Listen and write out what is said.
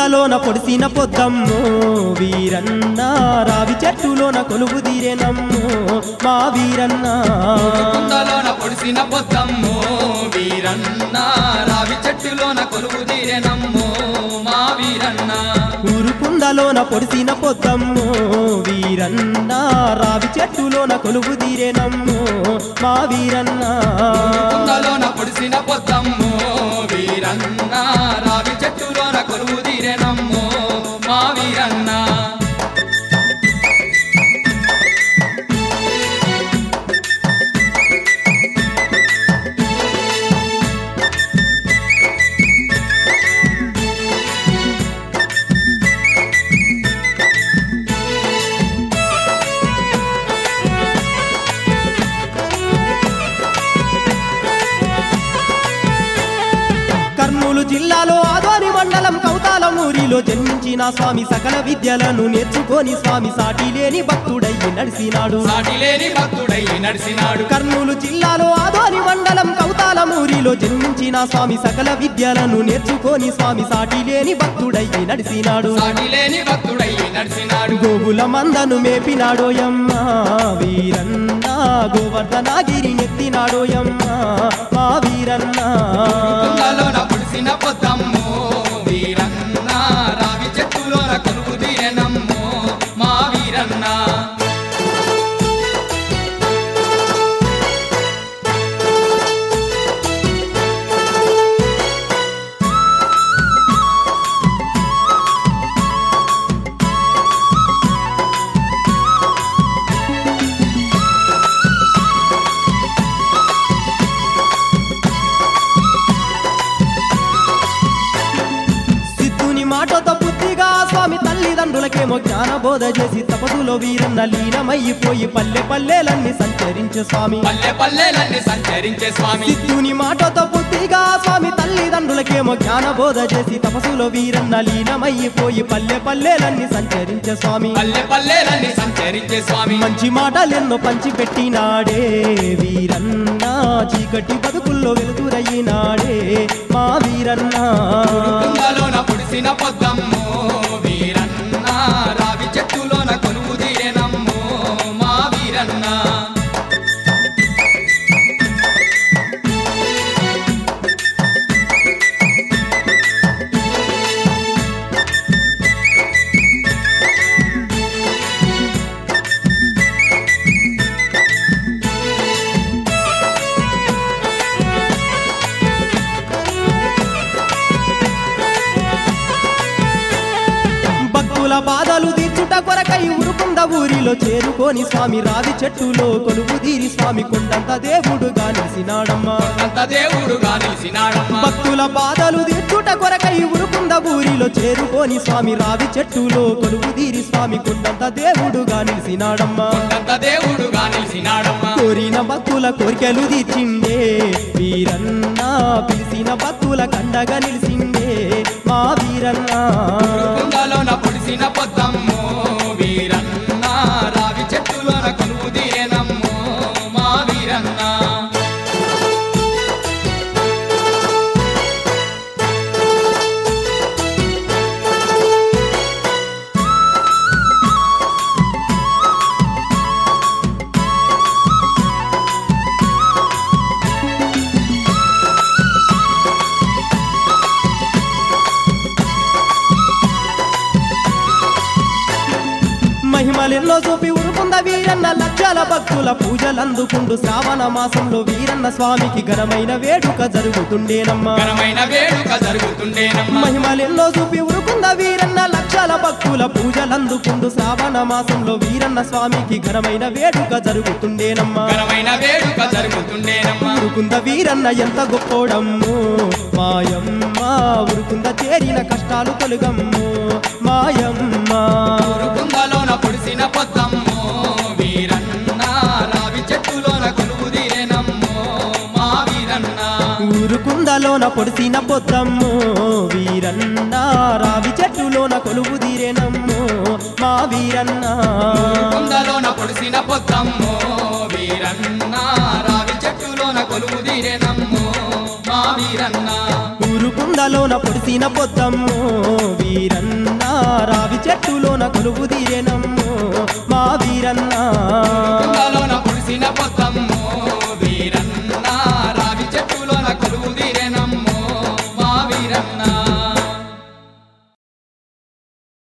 కుండలోన పొడిసిన పొద్దమ్మో వీరన్న రావి చెట్టులోన కొలువు తీరేనమ్మో మా వీరన్న కుండలోన పొడిసిన పొద్దమ్మో వీరన్న రావి చెట్టులోన కొలువు తీరెనమ్మో మా వీరన్న ఊరు కుండలోన పొడిసిన పొద్దమ్మో వీరన్న రావి చెట్టులోన కొలువు తీరేనమ్మో మా వీరన్న కుండలోన పొడిసిన పొద్దమ్మో వీరన్న రావి చెట్టులోన కొలువు తీరెనమ్మో మా వీరన్న కర్నూలు జిల్లాలో ఆదోని మండలం కౌతాలమూరిలో జన్మించిన స్వామి సకల విద్యలను నేర్చుకొని స్వామి సాటి లేని భక్తుడయ్యి నడిసినాడు సాటి లేని భక్తుడై నడిసినాడు కర్నూలు జిల్లాలో ఆదోని మండలం కౌతాలమూరిలో జన్మించిన స్వామి సకల విద్యలను నేర్చుకొని స్వామి సాటి లేని భక్తుడయ్యి నడిసినాడు సాటి లేని భక్తుడై నడిసినాడు గోగుల మందను మేపినాడోయమ్మ వీరన్న గోవర్ధనగిరి నెత్తినాడోయమ్మ మా వీరన్న కుండలోన పొడిసిన పొద్దమ్మో వీరన్న రావి చెట్టులోన కొలువు తీరెనమ్మో మా వీరన్న సిద్ధుని మాటతో బుద్ధిగా స్వామి తల్లిదండ్రులకేమో జ్ఞాన బోధ చేసి తపసులో వీరన్న లీనమైపోయి పల్లె పల్లెలన్నీ సంచరించే స్వామి పల్లె పల్లెలన్నీ సంచరించే స్వామి సిద్ధుని మాటతో బుద్ధిగా స్వామి తల్లిదండ్రులకేమో జ్ఞాన బోధ చేసి తపసులో వీరన్న లీనమైపోయి పల్లె పల్లెలన్నీ సంచరించే స్వామి పల్లె పల్లెలన్నీ సంచరించే స్వామి మంచి మాటలెన్నో పంచి పెట్టినాడే వీరన్న చీకటి బతుకుల్లో వెలుతురయ్యినాడే మా వీరన్న కుండలోన పొడిసిన పొద్దమ్మో వీరన్న రావి చెట్టులోన కొలువు తీరెనమ్మో మా వీరన్న భక్తుల బాధలు తీర్చుట కొరకై ఉరుకుంద ఊరిలో చేరుకొని స్వామి రావి చెట్టులో కొలువు తీరి స్వామి కొండంత దేవుడుగా నిలిసినాడమ్మా అంత దేవుడుగా నిలిచినాడమ్మా భక్తుల బాధలు తీర్చుట కొరకై ఉరుకుంద ఊరిలో చేరుకొని స్వామి రావి చెట్టులో కొలువు తీరి స్వామి కొండంత దేవుడుగా నిలిసినాడమ్మా అంత దేవుడుగా నిలిచినాడమ్మా కోరిన భక్తుల కోరికలు తీర్చిండే వీరన్న పిలిచిన భక్తుల కండగా నిలిచిండే మా వీరన్న కుండలోన పొడిసిన పొద్దమ్మో వీరన్న రావి చెట్టులోన కొలువు తీరెనమ్మో మా వీరన్న మహిమలెన్నో చూపి ఉరుకుంద వీరన్న లక్షల భక్తుల పూజలందుకుండు శ్రావణ మాసంలో వీరన్న స్వామికి ఘనమైన వేడుక జరుగుతుండేనమ్మా ఘనమైన వేడుక జరుగుతుండేనమ్మా మహిమలెన్నో చూపి ఉరుకుంద వీరన్న లక్షల భక్తుల పూజలందుకుండు శ్రావణ మాసంలో వీరన్న స్వామికి ఘనమైన వేడుక జరుగుతుండేనమ్మా ఘనమైన వేడుక జరుగుతుండేనమ్మా ఉరుకుంద వీరన్న ఎంత గొప్పోడమ్ము మాయమ్మ ఉరుకుంద చేరిన కష్టాలు తొలగమ్ము మాయమ్మ కుండలోన పొడిసిన పొద్దమ్మో వీరన్న రావి చెట్టులోన కొలువు తీరెనమ్మో మా వీరన్న ఊరుకుందలోన పొడిసిన పొద్దమ్ము వీరన్న రావి చెట్టులోన కొలువు తీరేనమ్ము మా వీరన్న కుండలోన పొడిసిన పొద్దమ్మో వీరన్న రావి చెట్టులోన కొలువు తీరెనమ్మో మా వీరన్న ఊరుకుంద కుందలోన పొడిసిన పొద్దమ్మో వీరన్న రావి చెట్టులోన కొలువు తీరేనమ్మో మా వీరన్న కుండలోన పుడిసిన పొద్దమ్ము